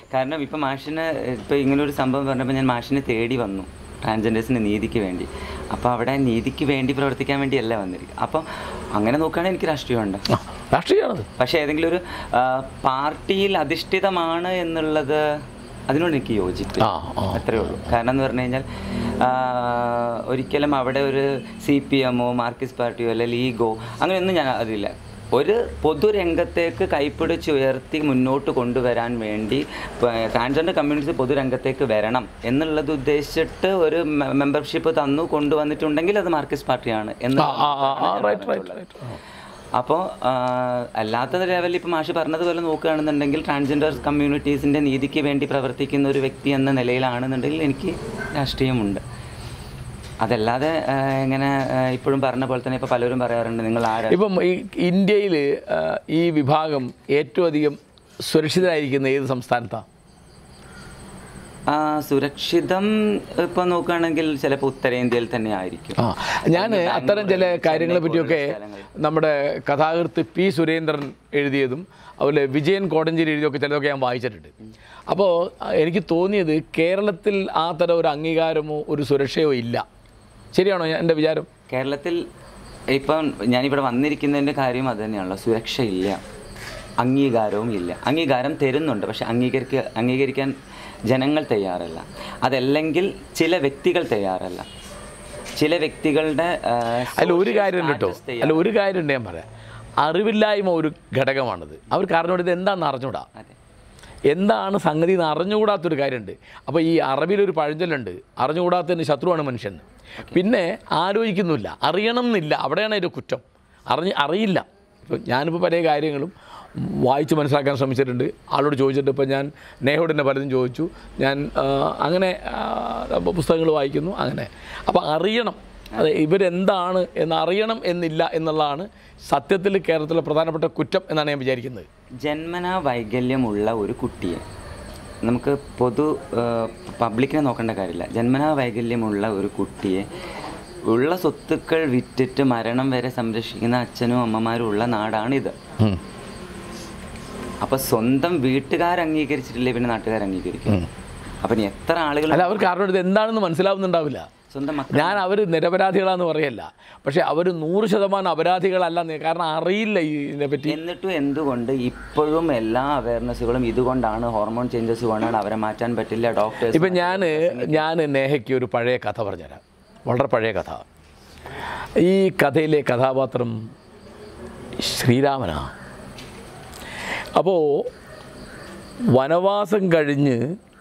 കാരണം ഇപ്പം മാഷിന് ഇപ്പം ഇങ്ങനൊരു സംഭവം പറഞ്ഞപ്പോൾ ഞാൻ മാഷിനെ തേടി വന്നു ട്രാൻസ്ജെൻഡേഴ്സിന് നീതിക്ക് വേണ്ടി അപ്പോൾ അവിടെ നീതിക്ക് വേണ്ടി പ്രവർത്തിക്കാൻ വേണ്ടിയല്ല വന്നിരിക്കും അപ്പം അങ്ങനെ നോക്കുകയാണെങ്കിൽ എനിക്ക് രാഷ്ട്രീയമുണ്ട് ആ, രാഷ്ട്രീയമാണത് പക്ഷേ ഏതെങ്കിലും ഒരു ആ, പാർട്ടിയിൽ അധിഷ്ഠിതമാണ് എന്നുള്ളത് അതിനോട് എനിക്ക് യോജിപ്പില്ല ആ, ആ. അത്രേ ഉള്ളൂ കാരണം എന്ന് പറഞ്ഞു കഴിഞ്ഞാൽ ആ, ഒരിക്കലും അവിടെ ഒരു സി പി എമ്മോ മാർക്സിസ്റ്റ് പാർട്ടിയോ അല്ലെ ലീഗോ അങ്ങനെയൊന്നും ഞാൻ അതില്ല ഒരു പൊതുരംഗത്തേക്ക് കൈപ്പിടിച്ച് ഉയർത്തി മുന്നോട്ട് കൊണ്ടുവരാൻ വേണ്ടി ട്രാൻസ്ജെൻഡർ കമ്മ്യൂണിറ്റി പൊതുരംഗത്തേക്ക് വരണം എന്നുള്ളത് ഉദ്ദേശിച്ചിട്ട് ഒരു മെമ്പർഷിപ്പ് തന്നു കൊണ്ടുവന്നിട്ടുണ്ടെങ്കിൽ അത് മാർക്സിസ്റ്റ് പാർട്ടിയാണ് എന്ന് ആ ആ ആ, ആ റൈറ്റ് റൈറ്റ് റൈറ്റ് ആ. അപ്പോൾ അല്ലാത്ത ലെവലിൽ ഇപ്പോൾ മാഷി പറഞ്ഞതുപോലെ നോക്കുകയാണെന്നുണ്ടെങ്കിൽ ട്രാൻസ്ജെൻഡർ കമ്മ്യൂണിറ്റീസിൻ്റെ നീതിക്ക് വേണ്ടി പ്രവർത്തിക്കുന്ന ഒരു വ്യക്തി എന്ന നിലയിലാണെന്നുണ്ടെങ്കിൽ എനിക്ക് രാഷ്ട്രീയമുണ്ട് അതല്ലാതെ ആ, ഇങ്ങനെ ആ, ഇപ്പോഴും പറഞ്ഞ പോലെ തന്നെ ഇപ്പോൾ പലരും പറയാറുണ്ട് നിങ്ങൾ ആരാ ഇപ്പം ഈ ഇന്ത്യയിൽ ഈ വിഭാഗം ഏറ്റവും അധികം സുരക്ഷിതരായിരിക്കുന്ന ഏത് സംസ്ഥാനത്താണ് ആ, സുരക്ഷിതം ഇപ്പോൾ നോക്കുകയാണെങ്കിൽ ചിലപ്പോൾ ഉത്തരേന്ത്യയിൽ തന്നെ ആയിരിക്കും ആ ഞാൻ അത്തരം ചില കാര്യങ്ങളെ പറ്റിയൊക്കെ നമ്മുടെ കഥാകൃത്ത് പി സുരേന്ദ്രൻ എഴുതിയതും അതുപോലെ വിജയൻ കോടഞ്ചേരി എഴുതിയൊക്കെ ചിലതൊക്കെ ഞാൻ വായിച്ചിട്ടുണ്ട് അപ്പോൾ എനിക്ക് തോന്നിയത് കേരളത്തിൽ ആ തരം ഒരു അംഗീകാരമോ ഒരു സുരക്ഷയോ ഇല്ല ശരിയാണോ ഞാൻ എൻ്റെ വിചാരം കേരളത്തിൽ ഇപ്പം ഞാനിവിടെ വന്നിരിക്കുന്നതിൻ്റെ കാര്യം അത് തന്നെയാണല്ലോ സുരക്ഷയില്ല അംഗീകാരവും ഇല്ല അംഗീകാരം തരുന്നുണ്ട് പക്ഷെ അംഗീകരിക്ക അംഗീകരിക്കാൻ ജനങ്ങൾ തയ്യാറല്ല അതല്ലെങ്കിൽ ചില വ്യക്തികൾ തയ്യാറല്ല ചില വ്യക്തികളുടെ ആ, അതിൽ ഒരു social കാര്യം കേട്ടോ status തയ്യാ- അല്ല ഒരു കാര്യം ഞാൻ പറയാം അറിവില്ലായ്മ ഒരു ഘടകമാണത് അവർക്ക് അറിഞ്ഞൂടെ ഇത് എന്താണെന്ന് അറിഞ്ഞൂടാ അതെ എന്താണ് സംഗതി എന്ന് അറിഞ്ഞുകൂടാത്തൊരു കാര്യമുണ്ട് അപ്പോൾ ഈ അറബിലൊരു പഴഞ്ചൊല്ലുണ്ട് അറിഞ്ഞുകൂടാത്തതിന് ശത്രുവാണ് മനുഷ്യൻ പിന്നെ ആലോചിക്കുന്നില്ല അറിയണം എന്നില്ല അവിടെയാണ് അതിൻ്റെ കുറ്റം അറിഞ്ഞ് അറിയില്ല ഇപ്പം ഞാനിപ്പോൾ പല കാര്യങ്ങളും വായിച്ച് മനസ്സിലാക്കാൻ ശ്രമിച്ചിട്ടുണ്ട് ആളോട് ചോദിച്ചിട്ട് ഇപ്പോൾ ഞാൻ നേഹോട് തന്നെ പലതും ചോദിച്ചു ഞാൻ ആ, അങ്ങനെ പുസ്തകങ്ങൾ വായിക്കുന്നു അങ്ങനെ അപ്പോൾ അറിയണം അത് ഇവരെന്താണ് എന്ന് അറിയണം എന്നില്ല എന്നുള്ളതാണ് സത്യത്തിൽ കേരളത്തിലെ പ്രധാനപ്പെട്ട കുറ്റം എന്നാണ് ഞാൻ വിചാരിക്കുന്നത് ജന്മനാ വൈകല്യമുള്ള ഒരു കുട്ടിയെ നമുക്ക് പൊതു പബ്ലിക്കിനെ നോക്കേണ്ട കാര്യമില്ല ജന്മനാ വൈകല്യമുള്ള ഒരു കുട്ടിയെ ഉള്ള സ്വത്തുക്കൾ വിറ്റിട്ട് മരണം വരെ സംരക്ഷിക്കുന്ന അച്ഛനും അമ്മമാരും ഉള്ള നാടാണിത് ഉം. അപ്പോൾ സ്വന്തം വീട്ടുകാർ അംഗീകരിച്ചിട്ടില്ലേ പിന്നെ നാട്ടുകാർ അംഗീകരിക്കും അപ്പം ഇനി എത്ര ആളുകൾ അല്ല അവർക്ക് അറിഞ്ഞത് ഇത് എന്താണെന്ന് മനസ്സിലാവുന്നുണ്ടാവില്ല സ്വന്തം മക്കൾ ഞാൻ അവർ നിരപരാധികളാന്ന് പറയല്ല പക്ഷേ അവർ നൂറ് ശതമാനം അപരാധികളല്ല എന്ന് കാരണം അറിയില്ല ഈ ഇതിനെപ്പറ്റി എന്നിട്ടും എന്തുകൊണ്ട് ഇപ്പോഴും എല്ലാ അവയർനെസ്സുകളും ഇതുകൊണ്ടാണ് ഹോർമോൺ ചേഞ്ചസ് കൊണ്ടാണ് അവരെ മാറ്റാൻ പറ്റില്ല ഡോക്ടേഴ്സ് ഇപ്പം ഞാൻ ഞാൻ നേഹയ്ക്ക് ഒരു പഴയ കഥ പറഞ്ഞുതരാം വളരെ പഴയ കഥ ഈ കഥയിലെ കഥാപാത്രം ശ്രീരാമനാണ് അപ്പോൾ വനവാസം കഴിഞ്ഞ്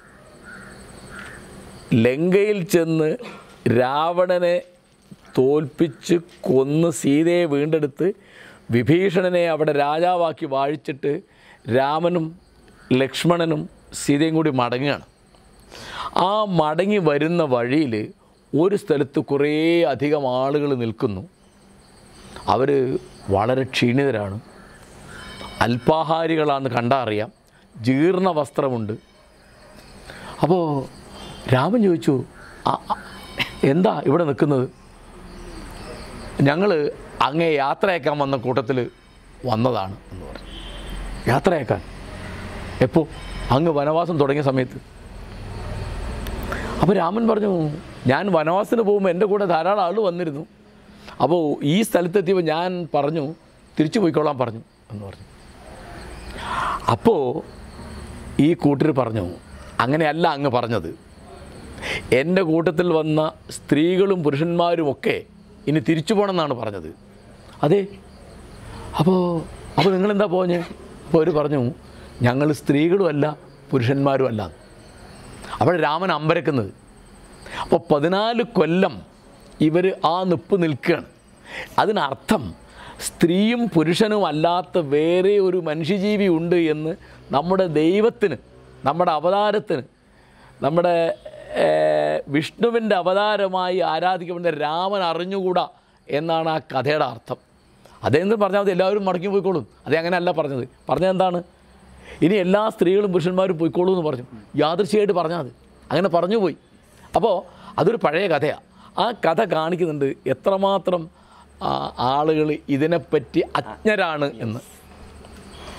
ലങ്കയിൽ ചെന്ന് രാവണനെ തോൽപ്പിച്ച് കൊന്ന് സീതയെ വീണ്ടെടുത്ത് വിഭീഷണനെ അവിടെ രാജാവാക്കി വാഴിച്ചിട്ട് രാമനും ലക്ഷ്മണനും സീതയും കൂടി മടങ്ങുകയാണ് ആ മടങ്ങി വരുന്ന വഴിയിൽ ഒരു സ്ഥലത്ത് കുറേ അധികം ആളുകൾ നിൽക്കുന്നു അവർ വളരെ ക്ഷീണിതരാണ് അല്പാഹാരികളാണെന്ന് കണ്ടാൽ അറിയാം ജീർണ വസ്ത്രമുണ്ട് അപ്പോൾ രാമൻ ചോദിച്ചു "ആ, ആ, എന്താ ഇവിടെ നിൽക്കുന്നത് ഞങ്ങൾ അങ്ങേ യാത്രയാക്കാൻ വന്ന കൂട്ടത്തിൽ വന്നതാണ് എന്ന് പറഞ്ഞു യാത്രയാക്കാൻ എപ്പോൾ അങ്ങ് വനവാസം തുടങ്ങിയ സമയത്ത് അപ്പോൾ രാമൻ പറഞ്ഞു ഞാൻ വനവാസത്തിന് പോകുമ്പോൾ എൻ്റെ കൂടെ ധാരാളം ആൾ വന്നിരുന്നു അപ്പോൾ ഈ സ്ഥലത്തെത്തിയപ്പോൾ ഞാൻ പറഞ്ഞു തിരിച്ചു പോയിക്കോളാൻ പറഞ്ഞു എന്ന് പറഞ്ഞു അപ്പോൾ ഈ കൂട്ടർ പറഞ്ഞു അങ്ങനെയല്ല അങ്ങ് പറഞ്ഞത് എൻ്റെ കൂട്ടത്തിൽ വന്ന സ്ത്രീകളും പുരുഷന്മാരും ഒക്കെ ഇനി തിരിച്ചു പോകണമെന്നാണ് പറഞ്ഞത് അതെ അപ്പോൾ അപ്പോൾ നിങ്ങളെന്താ പോഞ്ഞ് അപ്പോൾ അവർ പറഞ്ഞു ഞങ്ങൾ സ്ത്രീകളുമല്ല പുരുഷന്മാരും അല്ല അവിടെ രാമൻ അമ്പരക്കുന്നത് അപ്പോൾ പതിനാല് കൊല്ലം ഇവർ ആ നിപ്പ് നിൽക്കുകയാണ് അതിനർത്ഥം സ്ത്രീയും പുരുഷനും അല്ലാത്ത വേറെ ഒരു മനുഷ്യജീവി ഉണ്ട് എന്ന് നമ്മുടെ ദൈവത്തിന് നമ്മുടെ അവതാരത്തിന് നമ്മുടെ ഏർ, വിഷ്ണുവിൻ്റെ അവതാരമായി ആരാധിക്കപ്പെടുന്ന രാമൻ അറിഞ്ഞുകൂടാ എന്നാണ് ആ കഥയുടെ അർത്ഥം അദ്ദേഹം പറഞ്ഞാൽ മതി എല്ലാവരും മടങ്ങി പോയിക്കോളും അതേ അങ്ങനെയല്ല പറഞ്ഞത് പറഞ്ഞത് എന്താണ് ഇനി എല്ലാ സ്ത്രീകളും പുരുഷന്മാരും പോയിക്കോളൂ എന്ന് പറഞ്ഞു യാദൃശ്യമായിട്ട് പറഞ്ഞാൽ മതി അങ്ങനെ പറഞ്ഞു പോയി അപ്പോൾ അതൊരു പഴയ കഥയാണ് ആ കഥ കാണിക്കുന്നുണ്ട് എത്രമാത്രം ആളുകൾ ഇതിനെപ്പറ്റി അജ്ഞരാണ് എന്ന്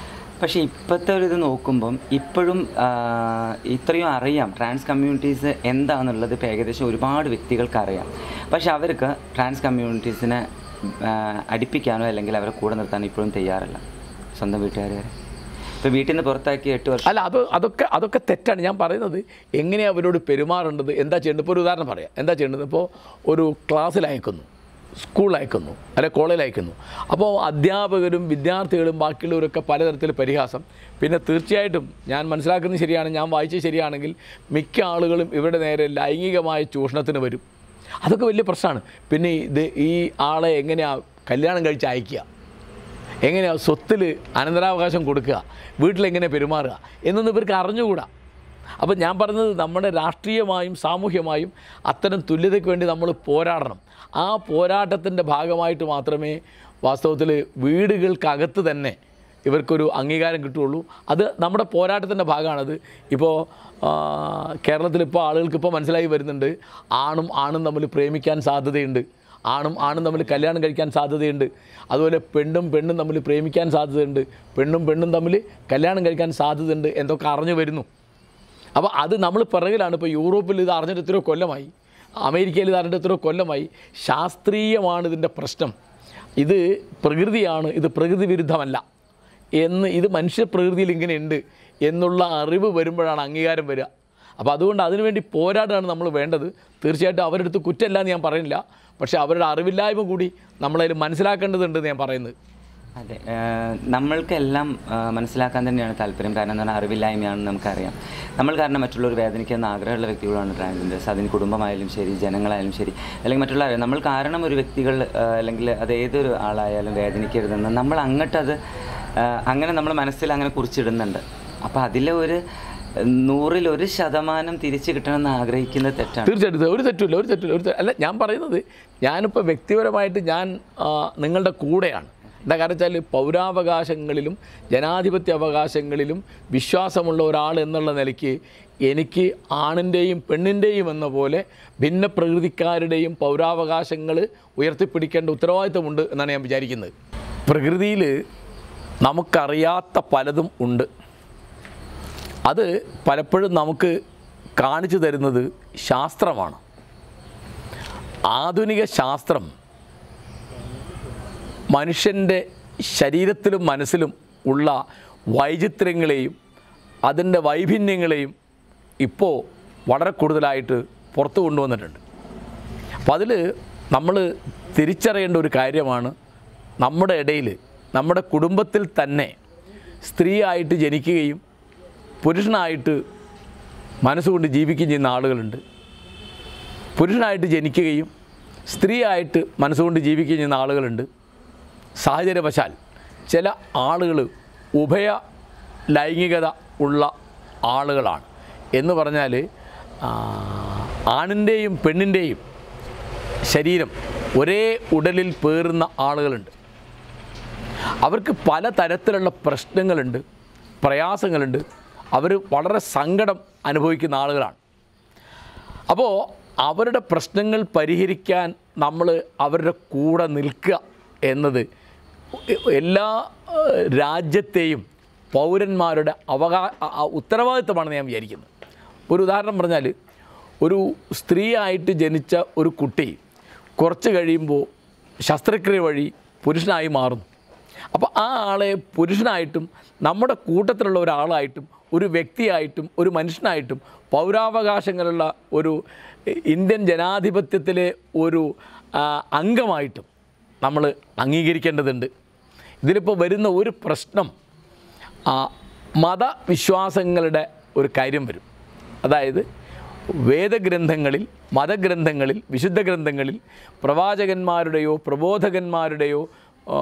പക്ഷേ ഇപ്പോഴത്തെ ഒരു ഇത് നോക്കുമ്പം ഇപ്പോഴും ആ, ഇത്രയും അറിയാം ട്രാൻസ് കമ്മ്യൂണിറ്റീസ് എന്താണെന്നുള്ളത് ഇപ്പോൾ ഏകദേശം ഒരുപാട് വ്യക്തികൾക്ക് അറിയാം പക്ഷെ അവർക്ക് ട്രാൻസ് കമ്മ്യൂണിറ്റീസിനെ ആ, അടുപ്പിക്കാനോ അല്ലെങ്കിൽ അവരെ കൂടെ നിർത്താനോ ഇപ്പോഴും തയ്യാറല്ല സ്വന്തം വീട്ടുകാരെ ഇപ്പോൾ വീട്ടിൽ നിന്ന് പുറത്താക്കി എട്ട് വർഷം അല്ല അത് അതൊക്കെ അതൊക്കെ തെറ്റാണ് ഞാൻ പറയുന്നത് എങ്ങനെയാണ് അവരോട് പെരുമാറേണ്ടത് എന്താ ചെയ്യേണ്ടത് ഇപ്പോൾ ഒരു ഉദാഹരണം പറയാം എന്താ ചെയ്യേണ്ടത് ഇപ്പോൾ ഒരു ക്ലാസ്സിൽ അയക്കുന്നു സ്കൂളിൽ അയക്കുന്നു അല്ലെ കോളേജിൽ അയക്കുന്നു അപ്പോൾ അധ്യാപകരും വിദ്യാർത്ഥികളും ബാക്കിയുള്ളവരൊക്കെ പലതരത്തിൽ പരിഹാസം പിന്നെ തീർച്ചയായിട്ടും ഞാൻ മനസ്സിലാക്കുന്നത് ശരിയാണ് ഞാൻ വായിച്ചത് ശരിയാണെങ്കിൽ മിക്ക ആളുകളും ഇവരുടെ നേരെ ലൈംഗികമായ ചൂഷണത്തിന് വരും അതൊക്കെ വലിയ പ്രശ്നമാണ് പിന്നെ ഇത് ഈ ആളെ എങ്ങനെയാണ് കല്യാണം കഴിച്ച് അയക്കുക എങ്ങനെയാണ് സ്വത്തിൽ അനന്തരാവകാശം കൊടുക്കുക വീട്ടിലെങ്ങനെ പെരുമാറുക എന്നൊന്നും ഇവർക്ക് അറിഞ്ഞുകൂടാ അപ്പം ഞാൻ പറഞ്ഞത് നമ്മുടെ രാഷ്ട്രീയമായും സാമൂഹ്യമായും അത്തരം തുല്യതയ്ക്ക് വേണ്ടി നമ്മൾ പോരാടണം ആ പോരാട്ടത്തിൻ്റെ ഭാഗമായിട്ട് മാത്രമേ വാസ്തവത്തിൽ വീടുകൾക്കകത്ത് തന്നെ ഇവർക്കൊരു അംഗീകാരം കിട്ടുകയുള്ളൂ അത് നമ്മുടെ പോരാട്ടത്തിൻ്റെ ഭാഗമാണത് ഇപ്പോൾ കേരളത്തിലിപ്പോൾ ആളുകൾക്ക് ഇപ്പോൾ മനസ്സിലായി വരുന്നുണ്ട് ആണും ആണും തമ്മിൽ പ്രേമിക്കാൻ സാധ്യതയുണ്ട് ആണും ആണും തമ്മിൽ കല്യാണം കഴിക്കാൻ സാധ്യതയുണ്ട് അതുപോലെ പെണ്ണും പെണ്ണും തമ്മിൽ പ്രേമിക്കാൻ സാധ്യതയുണ്ട് പെണ്ണും പെണ്ണും തമ്മിൽ കല്യാണം കഴിക്കാൻ സാധ്യതയുണ്ട് എന്തൊക്കെ അറിഞ്ഞു വരുന്നു അപ്പോൾ അത് നമ്മൾ പിറകിലാണ് ഇപ്പോൾ യൂറോപ്പിൽ ഇത് അറിഞ്ഞിട്ട് എത്രയോ കൊല്ലമായി അമേരിക്കയിൽ ഇത് അറിഞ്ഞിട്ട് എത്രയോ കൊല്ലമായി ശാസ്ത്രീയമാണ് ഇതിൻ്റെ പ്രശ്നം ഇത് പ്രകൃതിയാണ് ഇത് പ്രകൃതി വിരുദ്ധമല്ല എന്ന് ഇത് മനുഷ്യ പ്രകൃതിയിൽ ഇങ്ങനെ ഉണ്ട് എന്നുള്ള അറിവ് വരുമ്പോഴാണ് അംഗീകാരം വരിക അപ്പോൾ അതുകൊണ്ട് അതിനുവേണ്ടി പോരാടാണ് നമ്മൾ വേണ്ടത് തീർച്ചയായിട്ടും അവരുടെ അടുത്ത് കുറ്റമല്ല എന്ന് ഞാൻ പറയുന്നില്ല പക്ഷേ അവരുടെ അറിവില്ലായ്മ കൂടി നമ്മളതിൽ മനസ്സിലാക്കേണ്ടതുണ്ട് എന്ന് ഞാൻ പറയുന്നത് അതെ ഏഹ് നമ്മൾക്കെല്ലാം ഏഹ് മനസ്സിലാക്കാൻ തന്നെയാണ് താല്പര്യം കാരണം എന്താണ് അറിവില്ലായ്മയാണെന്ന് നമുക്കറിയാം നമ്മൾ കാരണം മറ്റുള്ളവർ വേദനിക്കുന്ന ആഗ്രഹമുള്ള വ്യക്തികളാണ് ട്രാൻസ്ജെൻഡേഴ്സ് അതിന് കുടുംബമായാലും ശരി ജനങ്ങളായാലും ശരി അല്ലെങ്കിൽ മറ്റുള്ളവർ നമ്മൾ കാരണം ഒരു വ്യക്തികൾ ഏഹ് അല്ലെങ്കിൽ അത് ഏതൊരു ആളായാലും വേദനിക്കരുതെന്ന് നമ്മൾ അങ്ങോട്ട് അത് ഏഹ് അങ്ങനെ നമ്മൾ മനസ്സിൽ അങ്ങനെ കുറിച്ചിടുന്നുണ്ട് അപ്പോൾ അതിലെ ഒരു നൂറിൽ ഒരു ശതമാനം തിരിച്ചു കിട്ടണമെന്ന് ആഗ്രഹിക്കുന്നത് തെറ്റാണ് തീർച്ചയായിട്ടും ഒരു തെറ്റുമില്ല ഒരു തെറ്റില്ല ഒരു തെ- അല്ല ഞാൻ പറയുന്നത് ഞാനിപ്പോൾ വ്യക്തിപരമായിട്ട് ഞാൻ ആ, നിങ്ങളുടെ കൂടെയാണ് എന്താ കാരണം വെച്ചാൽ പൗരാവകാശങ്ങളിലും ജനാധിപത്യ അവകാശങ്ങളിലും വിശ്വാസമുള്ള ഒരാൾ എന്നുള്ള നിലയ്ക്ക് എനിക്ക് ആണിൻ്റെയും പെണ്ണിൻ്റെയും എന്ന പോലെ ഭിന്ന പ്രകൃതിക്കാരുടെയും പൗരാവകാശങ്ങൾ ഉയർത്തിപ്പിടിക്കേണ്ട ഉത്തരവാദിത്തമുണ്ട് എന്നാണ് ഞാൻ വിചാരിക്കുന്നത് പ്രകൃതിയിൽ നമുക്കറിയാത്ത പലതും ഉണ്ട് അത് പലപ്പോഴും നമുക്ക് കാണിച്ചു തരുന്നത് ശാസ്ത്രമാണ് ആധുനിക ശാസ്ത്രം മനുഷ്യൻ്റെ ശരീരത്തിലും മനസ്സിലും ഉള്ള വൈചിത്ര്യങ്ങളെയും അതിൻ്റെ വൈഭിന്യങ്ങളെയും ഇപ്പോൾ വളരെ കൂടുതലായിട്ട് പുറത്തു കൊണ്ടുവന്നിട്ടുണ്ട് അപ്പോൾ അതിൽ നമ്മൾ തിരിച്ചറിയേണ്ട ഒരു കാര്യമാണ് നമ്മുടെ ഇടയിൽ നമ്മുടെ കുടുംബത്തിൽ തന്നെ സ്ത്രീയായിട്ട് ജനിക്കുകയും പുരുഷനായിട്ട് മനസ്സുകൊണ്ട് ജീവിക്കുകയും ചെയ്യുന്ന ആളുകളുണ്ട് പുരുഷനായിട്ട് ജനിക്കുകയും സ്ത്രീയായിട്ട് മനസ്സുകൊണ്ട് ജീവിക്കുകയും ചെയ്യുന്ന ആളുകളുണ്ട് സാഹചര്യവശാൽ ചില ആളുകൾ ഉഭയ ലൈംഗികത ഉള്ള ആളുകളാണ് എന്ന് പറഞ്ഞാൽ ആ, ആണിൻ്റെയും പെണ്ണിൻ്റെയും ശരീരം ഒരേ ഉടലിൽ പേറുന്ന ആളുകളുണ്ട് അവർക്ക് പല തരത്തിലുള്ള പ്രശ്നങ്ങളുണ്ട് പ്രയാസങ്ങളുണ്ട് അവർ വളരെ സങ്കടം അനുഭവിക്കുന്ന ആളുകളാണ് അപ്പോൾ അവരുടെ പ്രശ്നങ്ങൾ പരിഹരിക്കാൻ നമ്മൾ അവരുടെ കൂടെ നിൽക്കുക എന്നത് എല്ലാ ഏഹ്, രാജ്യത്തെയും പൗരന്മാരുടെ അവകാ അ- അ- ഉത്തരവാദിത്തമാണെന്ന് ഞാൻ വിചാരിക്കുന്നത് ഒരു ഉദാഹരണം പറഞ്ഞാൽ ഒരു സ്ത്രീയായിട്ട് ജനിച്ച ഒരു കുട്ടി കുറച്ച് കഴിയുമ്പോൾ ശസ്ത്രക്രിയ വഴി പുരുഷനായി മാറുന്നു അപ്പോൾ ആ ആളെ പുരുഷനായിട്ടും നമ്മുടെ കൂട്ടത്തിലുള്ള ഒരാളായിട്ടും ഒരു വ്യക്തിയായിട്ടും ഒരു മനുഷ്യനായിട്ടും പൗരാവകാശങ്ങളുള്ള ഒരു ഇന്ത്യൻ ജനാധിപത്യത്തിലെ ഒരു ആ, അംഗമായിട്ടും നമ്മൾ അംഗീകരിക്കേണ്ടതുണ്ട് ഇതിലിപ്പോൾ വരുന്ന ഒരു പ്രശ്നം ആ, മതവിശ്വാസങ്ങളുടെ ഒരു കാര്യം വരും അതായത് വേദഗ്രന്ഥങ്ങളിൽ മതഗ്രന്ഥങ്ങളിൽ വിശുദ്ധ ഗ്രന്ഥങ്ങളിൽ പ്രവാചകന്മാരുടെയോ പ്രബോധകന്മാരുടെയോ ആ,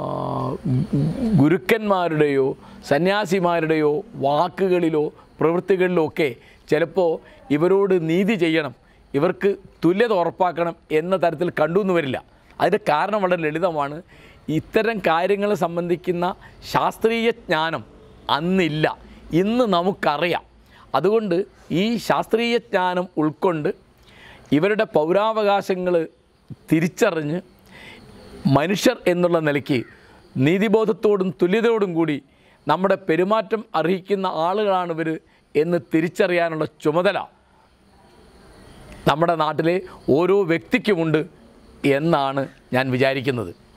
ഗുരുക്കന്മാരുടെയോ സന്യാസിമാരുടെയോ വാക്കുകളിലോ പ്രവൃത്തികളിലോ ഒക്കെ ചിലപ്പോൾ ഇവരോട് നീതി ചെയ്യണം ഇവർക്ക് തുല്യത ഉറപ്പാക്കണം എന്ന തരത്തിൽ കണ്ടുവന്നു വരില്ല അതിൻ്റെ കാരണം വളരെ ലളിതമാണ് ഇത്തരം കാര്യങ്ങളെ സംബന്ധിക്കുന്ന ശാസ്ത്രീയ ജ്ഞാനം അന്നില്ല ഇന്ന് നമുക്കറിയാം അതുകൊണ്ട് ഈ ശാസ്ത്രീയ ജ്ഞാനം ഉൾക്കൊണ്ട് ഇവരുടെ പൗരാവകാശങ്ങൾ തിരിച്ചറിഞ്ഞ് മനുഷ്യർ എന്നുള്ള നിലയ്ക്ക് നീതിബോധത്തോടും തുല്യതയോടും കൂടി നമ്മുടെ പെരുമാറ്റം അർഹിക്കുന്ന ആളുകളാണ് ഇവർ എന്ന് തിരിച്ചറിയാനുള്ള ചുമതല നമ്മുടെ നാട്ടിലെ ഓരോ വ്യക്തിക്കുമുണ്ട് എന്നാണ് ഞാൻ വിചാരിക്കുന്നത്